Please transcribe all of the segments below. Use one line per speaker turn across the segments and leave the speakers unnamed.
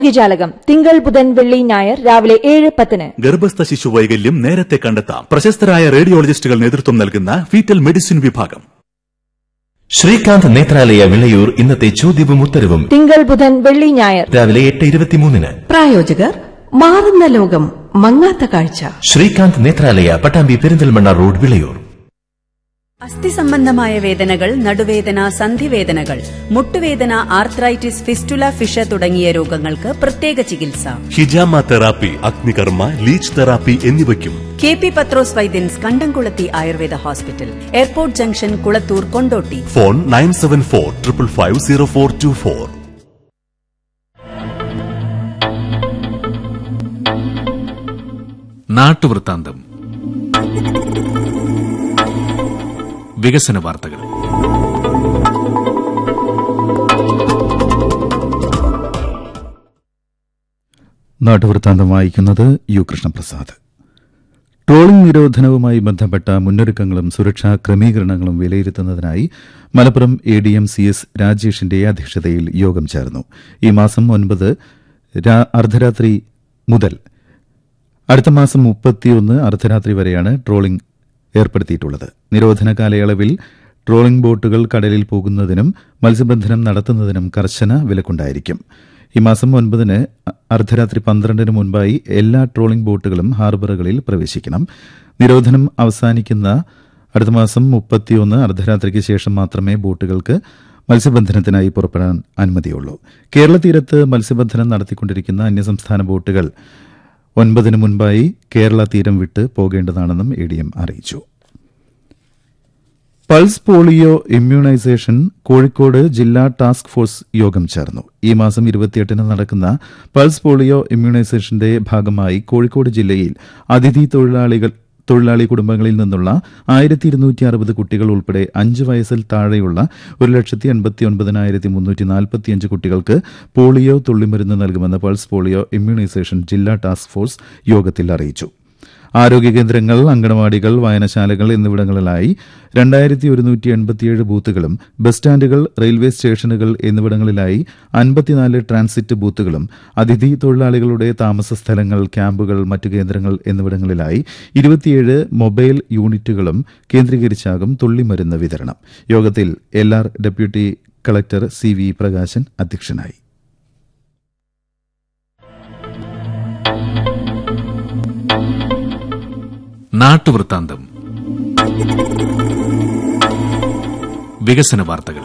വിജാലകം തിങ്കൾ ബുധൻ വെള്ളി ഞായർ രാവിലെ ഏഴ് പത്തിന്
ഗർഭസ്ഥ ശിശു വൈകല്യം നേരത്തെ കണ്ടെത്താം പ്രശസ്തരായ റേഡിയോളജിസ്റ്റുകൾ നേതൃത്വം നൽകുന്ന ഫീറ്റൽ മെഡിസിൻ വിഭാഗം
ശ്രീകാന്ത് നേത്രാലയ വിളയൂർ ഇന്നത്തെ ചോദ്യവും ഉത്തരവും
തിങ്കൾ ബുധൻ വെള്ളി ഞായർ
രാവിലെ എട്ട് ഇരുപത്തിമൂന്നിന്
പ്രായോജകർ മാറുന്ന ലോകം മങ്ങാത്ത കാഴ്ച
ശ്രീകാന്ത് നേത്രാലയ പട്ടാമ്പി പെരിന്തൽമണ്ണ റോഡ് വിളയൂർ
അസ്ഥി സംബന്ധമായ വേദനകൾ നടുവേദന സന്ധിവേദനകൾ മുട്ടുവേദന ആർത്രൈറ്റിസ് ഫിസ്റ്റുല ഫിഷ തുടങ്ങിയ രോഗങ്ങൾക്ക് പ്രത്യേക ചികിത്സ
ഹിജാമ തെറാപ്പി അഗ്നികർമ്മ ലീച്ച് തെറാപ്പി എന്നിവയ്ക്കും
K P Pathros Vaidyans Kandamkulathy Ayurveda hospital airport junction Kulathur Kondotty
phone nine seven four triple five zero four two four
നാട്ടുവൃത്താന്തം വികസന വാർത്തകൾ
നാട്ടുവൃത്താന്തം വായിക്കുന്നത് യു കൃഷ്ണപ്രസാദ് ട്രോളിംഗ് നിരോധനവുമായി ബന്ധപ്പെട്ട മുന്നൊരുക്കങ്ങളും സുരക്ഷാ ക്രമീകരണങ്ങളും വിലയിരുത്തുന്നതിനായി Malappuram A D M C S രാജേഷിന്റെ അധ്യക്ഷതയിൽ യോഗം ചേർന്നു ഈ മാസം ഒൻപത് രാ- അർദ്ധരാത്രി മുതൽ അടുത്ത മാസം മുപ്പത്തിയൊന്ന് അർദ്ധരാത്രി വരെയാണ് ട്രോളിംഗ് ഏർപ്പെടുത്തിയിട്ടുള്ളത് നിരോധന കാലയളവിൽ ട്രോളിംഗ് ബോട്ടുകൾ കടലിൽ പോകുന്നതിനും മത്സ്യബന്ധനം നടത്തുന്നതിനും കർശന വിലക്കുണ്ടായിരിക്കും ഈ മാസം ഒൻപതിന് അ- അർദ്ധരാത്രി പന്ത്രണ്ടിന് മുൻപായി എല്ലാ ട്രോളിംഗ് ബോട്ടുകളും ഹാർബറുകളിൽ പ്രവേശിക്കണം നിരോധനം അവസാനിക്കുന്ന അടുത്ത മാസം മുപ്പത്തിയൊന്ന് അർദ്ധരാത്രിക്ക് ശേഷം മാത്രമേ ബോട്ടുകൾക്ക് മത്സ്യബന്ധനത്തിനായി പുറപ്പെടാൻ അനുമതിയുള്ളൂ കേരള തീരത്ത് മത്സ്യബന്ധനം നടത്തിക്കൊണ്ടിരിക്കുന്ന അന്യസംസ്ഥാന ബോട്ടുകൾ ഒൻപതിന് മുൻപായി കേരള തീരം വിട്ട് പോകേണ്ടതാണെന്നും എ ഡി എം അറിയിച്ചു പൾസ് പോളിയോ ഇമ്മ്യൂണൈസേഷൻ കോഴിക്കോട് ജില്ലാ ടാസ്ക് ഫോഴ്സ് യോഗം ചേർന്നു ഈ മാസം ഇരുപത്തിയെട്ടിന് നടക്കുന്ന പൾസ് പോളിയോ ഇമ്മ്യൂണൈസേഷന്റെ ഭാഗമായി കോഴിക്കോട് ജില്ലയിൽ അതിഥി തൊഴിലാളികൾ തൊഴിലാളി കുടുംബങ്ങളിൽ നിന്നുള്ള ആയിരത്തി ഇരുന്നൂറ്റി അറുപത് കുട്ടികൾ ഉൾപ്പെടെ അഞ്ച് വയസ്സിൽ താഴെയുള്ള ഒരു ലക്ഷത്തി എൺപത്തി ഒൻപതിനായിരത്തി മുന്നൂറ്റി നാൽപ്പത്തിയഞ്ച് കുട്ടികൾക്ക് പോളിയോ തുള്ളിമരുന്ന് നൽകുമെന്ന് പൾസ് പോളിയോ ഇമ്മ്യൂണൈസേഷൻ ജില്ലാ ടാസ്ക് ഫോഴ്സ് യോഗത്തിൽ അറിയിച്ചു ആരോഗ്യ കേന്ദ്രങ്ങൾ അങ്കണവാടികൾ വായനശാലകൾ എന്നിവിടങ്ങളിലായി രണ്ടായിരത്തി ഒരുന്നൂറ്റി എൺപത്തിയേഴ് ബൂത്തുകളും ബസ് സ്റ്റാൻഡുകൾ റെയിൽവേ സ്റ്റേഷനുകൾ എന്നിവിടങ്ങളിലായി അൻപത്തിനാല് ട്രാൻസിറ്റ് ബൂത്തുകളും അതിഥി തൊഴിലാളികളുടെ താമസ സ്ഥലങ്ങൾ ക്യാമ്പുകൾ മറ്റു കേന്ദ്രങ്ങൾ എന്നിവിടങ്ങളിലായി ഇരുപത്തിയേഴ് മൊബൈൽ യൂണിറ്റുകളും കേന്ദ്രീകരിച്ചാകും തുള്ളിമരുന്ന് വിതരണം യോഗത്തിൽ L R deputy collector C V Prakashan അധ്യക്ഷനായി
നാട്ടുവൃത്താന്തം വികസന വാർത്തകൾ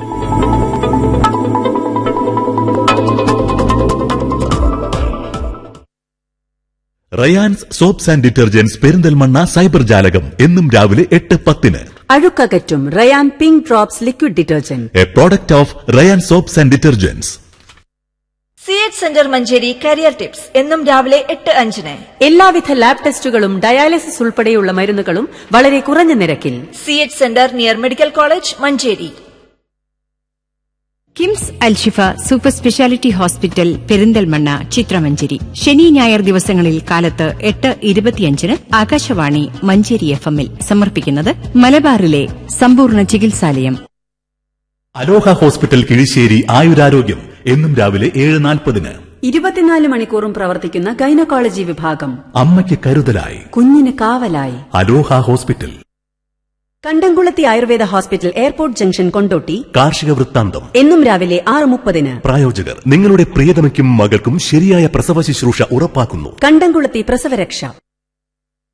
Rayan's soaps and detergents Perinthalmanna cyber ജാലകം എന്നും രാവിലെ എട്ട് പത്തിന്
അഴുക്കകറ്റും Rayan pink drops liquid detergent
a product of Rayan soaps and detergents
C H centre Manjeri career tips എന്നും രാവിലെ എട്ട് അഞ്ചിന്
എല്ലാവിധ ലാബ് ടെസ്റ്റുകളും ഡയാലിസിസ് ഉൾപ്പെടെയുള്ള മരുന്നുകളും വളരെ കുറഞ്ഞ നിരക്കിൽ
C H centre near medical college Manjeri
KIMS Alshifa super speciality hospital Perinthalmanna ചിത്രമഞ്ചേരി ശനി ഞായർ ദിവസങ്ങളിൽ കാലത്ത് എട്ട് ഇരുപത്തിയഞ്ചിന് ആകാശവാണി മഞ്ചേരി എഫ് എമ്മിൽ സമർപ്പിക്കുന്നത് മലബാറിലെ സമ്പൂർണ്ണ ചികിത്സാലയം
അലോഹ ഹോസ്പിറ്റൽ കിഴിശ്ശേരി ആയുരാരോഗ്യം എന്നും രാവിലെ ഏഴ് നാൽപ്പതിന്
ഇരുപത്തിനാല് മണിക്കൂറും പ്രവർത്തിക്കുന്ന ഗൈനക്കോളജി വിഭാഗം
അമ്മയ്ക്ക് കരുതലായി
കുഞ്ഞിന് കാവലായി
Aloha hospital
Kandamkulathy Ayurveda hospital airport junction Kondotty
കാർഷിക വൃത്താന്തം
എന്നും രാവിലെ ആറ് മുപ്പതിന്
പ്രായോജകർ നിങ്ങളുടെ പ്രിയതമയ്ക്കും മകൾക്കും ശരിയായ പ്രസവ ശുശ്രൂഷ ഉറപ്പാക്കുന്നു
കണ്ടംകുളത്തി പ്രസവരക്ഷ